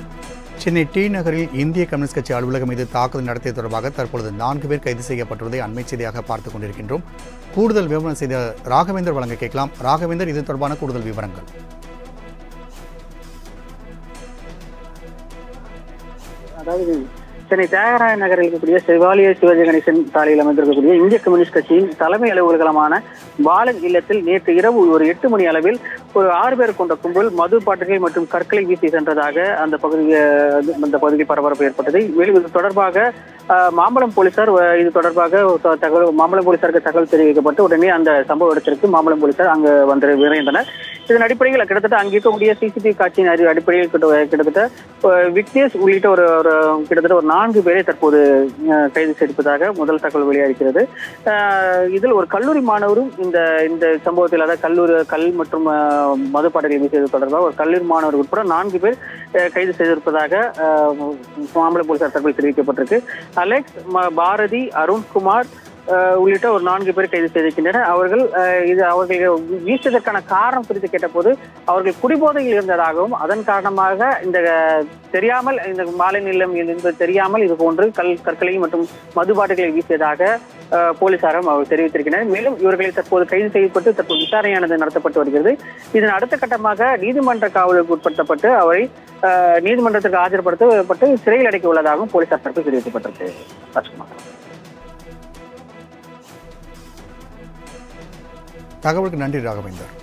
Chennai D நகரில் இந்திய communist கட்சி அலுவலகம் மீது தாக்குதல் நடத்தியது தொடர்பாக தற்பொழுது நான்கு பேர் கைது செய்யப்பட்டுள்ளதை அண்மை செய்தியாக பார்த்துக் கொண்டிருக்கின்றோம் கூடுதல் விவரம் செய்த ராகவேந்தர் வழங்க கேட்கலாம் ராகவேந்தர் இது தொடர்பான கூடுதல் விவரங்கள் அதாவது சென்னை தியாகராய நகரில் இருக்கக்கூடிய சிவாலய சிவாஜி கணேசன் சாலையில் அமைந்திருக்கக்கூடிய இந்திய கம்யூனிஸ்ட் கட்சியின் தலைமை அலுவலகமான பாலன் இல்லத்தில் நேற்று இரவு ஒரு எட்டு மணி அளவில் ஒரு ஆறு பேர் கொண்ட கும்பல் மது பாட்டில்கள் மற்றும் கற்களை வீசி சென்றதாக அந்த பகுதி அந்த பகுதியில் பரபரப்பு ஏற்பட்டது மேலும் இது தொடர்பாக அஹ், மாம்பலம் போலீசார் அஹ், இது தொடர்பாக த- தகவல் மாம்பலம் போலீசாருக்கு தகவல் தெரிவிக்கப்பட்டு உடனே அந்த சம்பவ இடத்திற்கு மாம்பலம் போலீசார் அங்கு வந்து விரைந்தனர் இதன் அடிப்படையில் கிட்டத்தட்ட அங்கே இருக்கக்கூடிய சிசிடிவி காட்சியின் அறி- அடிப்படையில் கிட்ட- கிட்டத்தட்ட அஹ், விக்னேஷ் உள்ளிட்ட ஒரு ஒரு கிட்டத்தட்ட ஒரு நான்கு பேரை தற்போது அஹ், கைது செய்திருப்பதாக முதல் தகவல் வெளியாகிறது அஹ், இதில் ஒரு கல்லூரி மாணவரும் இந்த இந்த சம்பவத்தில் அதாவது கல்லூரி கல் மற்றும் அஹ், மதுப்பாடலை வீசியது தொடர்பாக ஒரு கல்லூரி மாணவர் உட்பட நான்கு பேர் அஹ், கைது செய்திருப்பதாக அஹ், மாம்பலம் போலீசார் தரப்பில் தெரிவிக்கப்பட்டிருக்கு அலெக்ஸ் ம- பாரதி அருண்குமார் அஹ், உள்ளிட்ட ஒரு நான்கு பேர் கைது செய்திருக்கின்றனர் அவர்கள் அஹ், இது அவர்கள் வீசியதற்கான காரணம் குறித்து கேட்டபோது அவர்கள் குடிபோதையில் இருந்ததாகவும் அதன் காரணமாக இந்த அஹ், தெரியாமல் இந்த மாலை நிலம் என்பது தெரியாமல் இது போன்று கல் கற்களையும் மற்றும் மதுபாட்டுகளை வீசியதாக அஹ், போலீசாரும் அவர் தெரிவித்திருக்கின்றனர் மேலும் இவர்களை தற்போது கைது செய்யப்பட்டு தற்போது விசாரணையானது நடத்தப்பட்டு வருகிறது இதன் அடுத்த கட்டமாக நீதிமன்ற காவலுக்கு உட்படுத்தப்பட்டு அவரை அஹ், நீதிமன்றத்திற்கு ஆஜர்படுத்தப்பட்டு சிறையில் அடைக்க உள்ளதாகவும் போலீசார் தரப்பு தெரிவிக்கப்பட்டிருக்கு ராஜ்குமார் தகவலுக்கு நன்றி ராகவேந்தர்